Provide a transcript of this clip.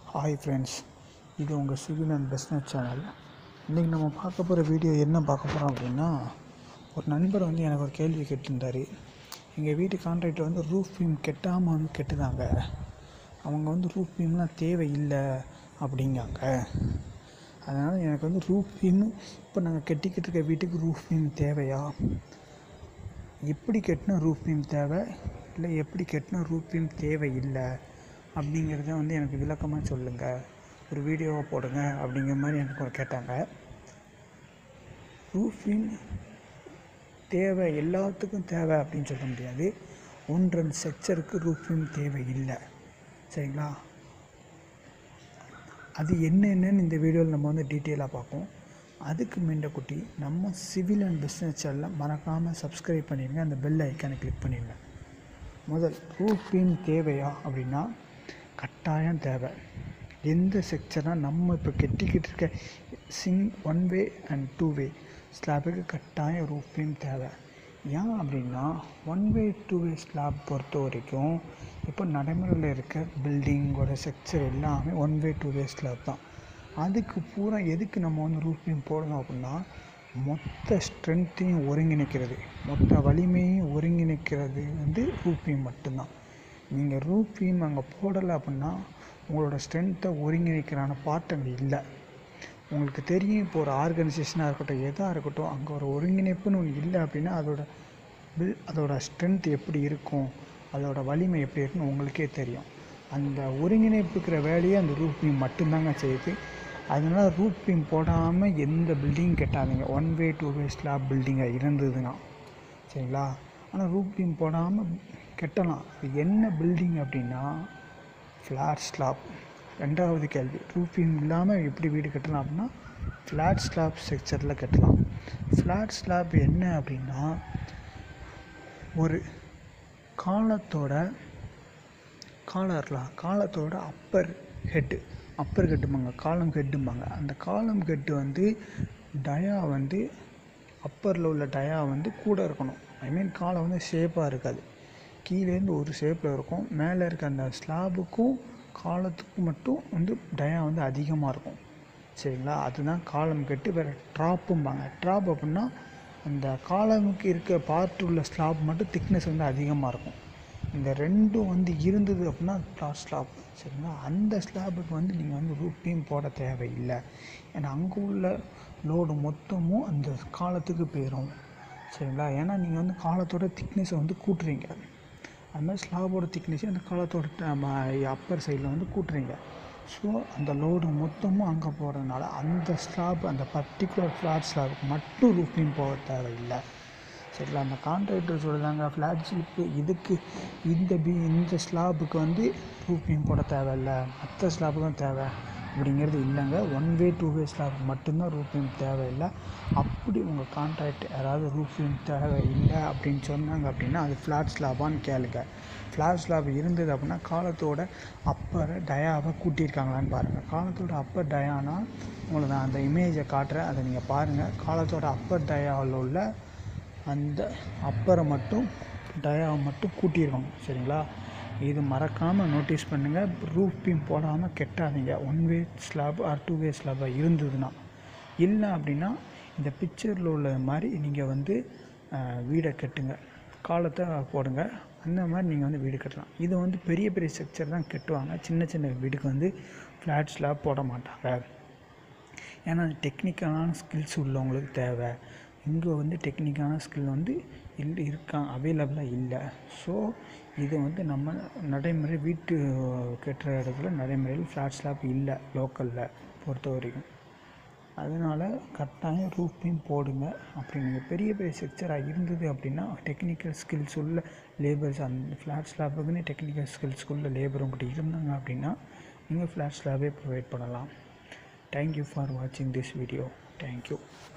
hi friends இது உங்கள் civil and business channel இன்றைக்கி நம்ம பார்க்க போகிற வீடியோ என்ன பார்க்க போகிறோம் அப்படின்னா ஒரு நண்பர் வந்து எனக்கு ஒரு கேள்வி கேட்டிருந்தார் எங்கள் வீட்டு கான்ட்ராக்டர் வந்து ரூஃப் பீம் கெட்டாமல் வந்து கெட்டுதாங்க அவங்க வந்து ரூஃப் பீம்லாம் தேவையில்லை அப்படிங்காங்க அதனால் எனக்கு வந்து ரூஃப் பீம் இப்போ நாங்கள் கெட்டிக்கிட்டு இருக்க வீட்டுக்கு ரூஃப் பீம் தேவையா எப்படி கட்டின ரூஃப் பீம் தேவை இல்லை எப்படி கட்டின ரூஃப் பீம் தேவையில்லை அப்படிங்கிறத வந்து எனக்கு விளக்கமாக சொல்லுங்கள் ஒரு வீடியோவை போடுங்க அப்படிங்கிற மாதிரி எனக்கு ஒரு கேட்டாங்க ரூஃப் பீம் தேவை எல்லாத்துக்கும் தேவை அப்படின்னு சொல்ல முடியாது ஒன்றரை ஸ்ட்ரக்சருக்கு ரூஃப் பீம் தேவை இல்லை சரிங்களா அது என்னென்னு இந்த வீடியோவில் நம்ம வந்து டீட்டெயிலாக பார்ப்போம் அதுக்கு முன்ன குட்டி நம்ம சிவில் அண்ட் பிஸ்னஸ் சேனலில் மறக்காமல் சப்ஸ்கிரைப் பண்ணிடுங்க அந்த பெல் ஐக்கானை கிளிக் பண்ணிடுங்க முதல் ரூஃப் பீம் தேவையா அப்படின்னா கட்டாயம் தேவை எந்த செக்ஷனாக நம்ம இப்போ கெட்டிக்கிட்டு இருக்க சிங் one way and two way ஸ்லாபுக்கு கட்டாயம் ரூஃப் பீம் தேவை ஏன் அப்படின்னா one way two way slab பொறுத்த வரைக்கும் இப்போ நடைமுறையில் இருக்க பில்டிங்கோட செக்சர் எல்லாமே one way two way slab தான் அதுக்கு பூரா எதுக்கு நம்ம வந்து ரூஃப் பீம் போடணும் அப்படின்னா மொத்த ஸ்ட்ரென்த்தையும் ஒருங்கிணைக்கிறது மொத்த வலிமையும் ஒருங்கிணைக்கிறது வந்து ரூஃப் பீம் மட்டும்தான் நீங்கள் ரூஃப் பீம் அங்கே போடலை அப்படின்னா உங்களோட ஸ்ட்ரென்த்தை ஒருங்கிணைக்கிறான பார்ட் அங்கே இல்லை உங்களுக்கு தெரியும் இப்போ ஒரு ஆர்கனைசேஷனாக இருக்கட்டும் எதாக இருக்கட்டும் அங்கே ஒரு ஒருங்கிணைப்புன்னு ஒன்று இல்லை அப்படின்னா அதோட பில் அதோட ஸ்ட்ரென்த் எப்படி இருக்கும் அதோட வலிமை எப்படி இருக்குன்னு உங்களுக்கே தெரியும் அந்த ஒருங்கிணைப்புக்கிற வேலையை அந்த ரூஃப் பீம் மட்டும்தாங்க செய்யுது அதனால் ரூஃப் பீம் போடாமல் எந்த பில்டிங் கட்டாதீங்க one way two way slab பில்டிங்காக இருந்ததுன்னா சரிங்களா ஆனால் ரூஃப் பீம் போடாமல் கட்டலாம் இது என்ன பில்டிங் அப்படின்னா ஃப்ளாட் ஸ்லாப் ரெண்டாவது கேள்வி ரூஃப் பீம் இல்லாமல் எப்படி வீடு கட்டலாம் அப்படின்னா ஃப்ளாட் ஸ்லாப் ஸ்ட்ரக்சரில் கட்டலாம் ஃப்ளாட் ஸ்லாப் என்ன அப்படின்னா ஒரு காலத்தோட காலர்லாம் காலத்தோட அப்பர் ஹெட்டு அப்பர் ஹெட்டும்பாங்க காலம் ஹெட்டும்பாங்க அந்த காலம் ஹெட்டு வந்து டயா வந்து அப்பரில் உள்ள டயா வந்து கூட இருக்கணும் ஐ மீன் காலம் வந்து ஷேப்பாக இருக்காது கீழேருந்து ஒரு ஷேப்பில் இருக்கும் மேலே இருக்க அந்த ஸ்லாபுக்கும் காலத்துக்கும் மட்டும் வந்து டயா வந்து அதிகமாக இருக்கும் சரிங்களா அதுதான் காலம் கெட்டு வேறு ட்ராப்பும்பாங்க ட்ராப் அப்படின்னா அந்த காலமுக்கு இருக்க பார்ட் உள்ள ஸ்லாப் மட்டும் திக்னஸ் வந்து அதிகமாக இருக்கும் இந்த ரெண்டும் வந்து இருந்தது அப்படின்னா ஃப்ளாட் ஸ்லாப் சரிங்களா அந்த ஸ்லாபுக்கு வந்து நீங்கள் வந்து ரூப் பீம் போட தேவையில்லை ஏன்னா அங்கே உள்ள லோடு மொத்தமும் அந்த காலத்துக்கு போயிடும் சரிங்களா ஏன்னா நீங்கள் வந்து காலத்தோட திக்னஸை வந்து கூட்டுறீங்க அது மாதிரி ஸ்லாபோட திக்னஸை அந்த காலத்தோட அப்பர் சைடில் வந்து கூட்டுறீங்க ஸோ அந்த லோடு மொத்தமும் அங்கே போகிறதுனால அந்த ஸ்லாப் அந்த பர்டிகுலர் ஃப்ளாட் ஸ்லாபுக்கு மட்டும் ரூஃபிங் போக தேவையில்லை சரிங்களா அந்த கான்ட்ராக்டர் சொல்லுதாங்க ஃப்ளாட் ஸ்லிப்பு இதுக்கு இந்த பி இந்த ஸ்லாபுக்கு வந்து ரூஃபிங் போட தேவையில்ல மற்ற ஸ்லாபுக்கு தான் தேவை அப்படிங்கிறது இல்லைங்க one way two way slab மட்டும்தான் ரூஃபிங் தேவையில்லை அப்படி உங்கள் கான்ட்ராக்ட் யாராவது ரூஃபிங் தேவை இல்லை அப்படின்னு சொன்னாங்க அப்படின்னா அது ஃப்ளாட் ஸ்லாபான்னு கேளுங்க ஃப்ளாட் ஸ்லாப் இருந்தது அப்படின்னா காலத்தோட அப்பரை டயாவை கூட்டியிருக்காங்களான்னு பாருங்கள் காலத்தோட அப்பர் டயானா உங்களுக்கு நான் அந்த இமேஜை காட்டுறேன் அதை நீங்கள் பாருங்கள் காலத்தோட அப்பர் டயாவில் உள்ள அந்த அப்பரை மட்டும் டயாவை மட்டும் கூட்டியிருக்காங்க சரிங்களா இது மறக்காமல் நோட்டீஸ் பண்ணுங்கள் ரூஃப் பீம் போடாமல் கெட்டாதீங்க one way slab or two way ஸ்லாபாக இருந்ததுன்னா இல்லை அப்படின்னா இந்த பிக்சரில் உள்ள மாதிரி நீங்கள் வந்து வீடை கட்டுங்க காலத்தை போடுங்க அந்த மாதிரி நீங்கள் வந்து வீடு கட்டலாம் இது வந்து பெரிய பெரிய ஸ்ட்ரக்சர் தான் கட்டுவாங்க சின்ன சின்ன வீடுக்கு வந்து ஃப்ளாட் ஸ்லாப் போட மாட்டாங்க ஏன்னா டெக்னிக்கலான ஸ்கில்ஸ் உள்ளவங்களுக்கு தேவை இங்கே வந்து டெக்னிக்கான ஸ்கில் வந்து இல்லை இருக்கா அவைலபிளாக இல்லை ஸோ இது வந்து நம்ம நடைமுறை வீட்டு கட்டுற இடத்துல நடைமுறையில் ஃப்ளாட் ஸ்லாப் இல்லை லோக்கலில் பொறுத்த வரைக்கும் அதனால் கட்டாயம் ரூஃபையும் போடுங்க அப்படி நீங்கள் பெரிய பெரிய ஸ்ட்ரக்சராக இருந்தது அப்படின்னா டெக்னிக்கல் ஸ்கில்ஸ் உள்ள லேபர்ஸ் அந்த ஃப்ளாட் ஸ்லாப்புக்குன்னு டெக்னிக்கல் ஸ்கில்ஸ்க்குள்ள லேபர் உங்கள்கிட்ட இருந்தாங்க அப்படின்னா நீங்கள் ஃப்ளாட் ஸ்லாபே ப்ரொவைட் பண்ணலாம் தேங்க்யூ ஃபார் வாட்சிங் திஸ் வீடியோ தேங்க்யூ